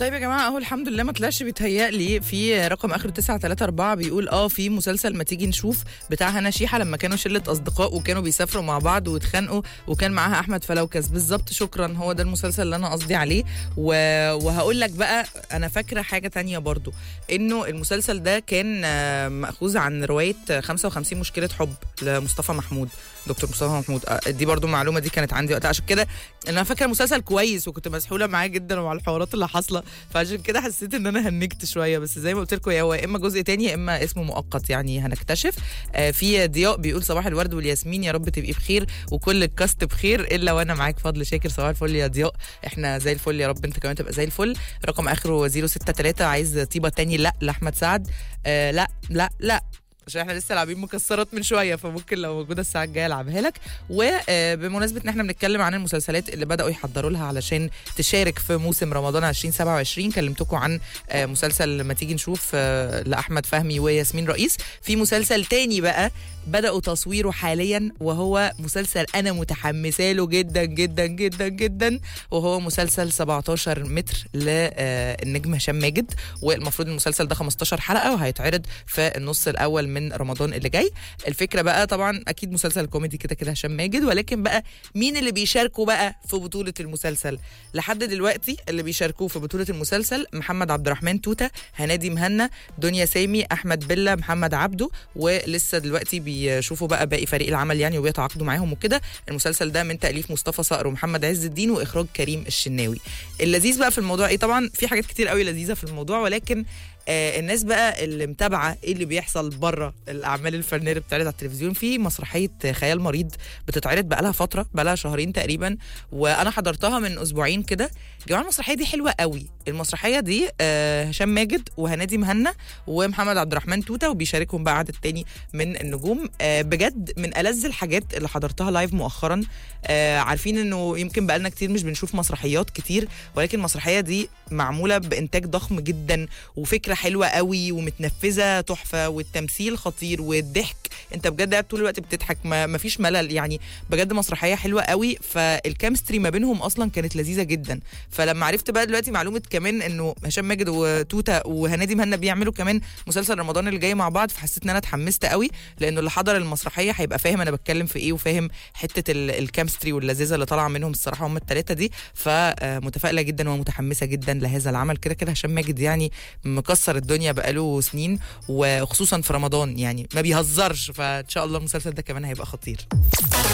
طيب يا جماعه اهو الحمد لله ما طلعش بيتهيألي في رقم اخر 934 بيقول اه في مسلسل ما تيجي نشوف بتاع هنا شيحه لما كانوا شله اصدقاء وكانوا بيسافروا مع بعض واتخانقوا وكان معاها احمد فلوكس بالظبط شكرا هو ده المسلسل اللي انا قصدي عليه و... وهقول لك بقى انا فاكره حاجه تانية برضو انه المسلسل ده كان آه، ماخوذ عن روايه 55 مشكله حب لمصطفى محمود دكتور مصطفى محمود آه، دي برضو المعلومه دي كانت عندي وقتها عشان كده انا فاكره مسلسل كويس وكنت مسحوله معاه جدا ومع الحوارات اللي حاصله فعشان كده حسيت ان انا هنكت شويه بس زي ما قلت لكم هو يا اما جزء تاني يا اما اسمه مؤقت يعني هنكتشف آه في ضياء بيقول صباح الورد والياسمين يا رب تبقي بخير وكل الكاست بخير الا وانا معاك فضل شاكر صباح الفل يا ضياء احنا زي الفل يا رب انت كمان تبقى زي الفل رقم اخره 063 عايز طيبه تاني لا لاحمد سعد آه لا لا لا عشان احنا لسه لاعبين مكسرات من شويه فممكن لو موجوده الساعه الجايه العبها لك وبمناسبه ان احنا بنتكلم عن المسلسلات اللي بداوا يحضروا لها علشان تشارك في موسم رمضان 2027 كلمتكم عن آه، مسلسل لما تيجي نشوف آه، لاحمد فهمي وياسمين رئيس في مسلسل تاني بقى بداوا تصويره حاليا وهو مسلسل انا متحمسه له جدا جدا جدا جدا وهو مسلسل 17 متر للنجم هشام ماجد والمفروض المسلسل ده 15 حلقه وهيتعرض في النص الاول من رمضان اللي جاي الفكره بقى طبعا اكيد مسلسل كوميدي كده كده هشام ماجد ولكن بقى مين اللي بيشاركوا بقى في بطوله المسلسل لحد دلوقتي اللي بيشاركوه في بطوله المسلسل محمد عبد الرحمن توته هنادي مهنا دنيا سامي احمد بيلا محمد عبده ولسه دلوقتي بيشوفوا بقى باقي فريق العمل يعني وبيتعاقدوا معاهم وكده المسلسل ده من تاليف مصطفى صقر ومحمد عز الدين واخراج كريم الشناوي اللذيذ بقى في الموضوع ايه طبعا في حاجات كتير قوي لذيذه في الموضوع ولكن آه الناس بقى اللي متابعه ايه اللي بيحصل بره الاعمال الفنيه اللي بتتعرض على التلفزيون في مسرحيه خيال مريض بتتعرض بقى لها فتره بقى لها شهرين تقريبا وانا حضرتها من اسبوعين كده يا جماعه المسرحيه دي حلوه قوي المسرحيه دي آه هشام ماجد وهنادي مهنا ومحمد عبد الرحمن توته وبيشاركهم بقى عدد تاني من النجوم آه بجد من ألذ الحاجات اللي حضرتها لايف مؤخرا آه عارفين انه يمكن بقالنا كتير مش بنشوف مسرحيات كتير ولكن المسرحيه دي معموله بانتاج ضخم جدا وفكره حلوه قوي ومتنفذه تحفه والتمثيل خطير والضحك انت بجد قاعد طول الوقت بتضحك ما ما فيش ملل يعني بجد مسرحيه حلوه قوي فالكيمستري ما بينهم اصلا كانت لذيذه جدا فلما عرفت بقى دلوقتي معلومه كمان انه هشام ماجد وتوته وهنادي مهنا بيعملوا كمان مسلسل رمضان اللي جاي مع بعض فحسيت ان انا اتحمست قوي لانه اللي حضر المسرحيه هيبقى فاهم انا بتكلم في ايه وفاهم حته ال- الكيمستري واللذاذه اللي طالعه منهم الصراحه هم الثلاثه دي فمتفائله جدا ومتحمسه جدا لهذا العمل كده كده هشام ماجد يعني مكسر الدنيا بقاله سنين وخصوصا في رمضان يعني ما بيهزرش فان شاء الله المسلسل ده كمان هيبقى خطير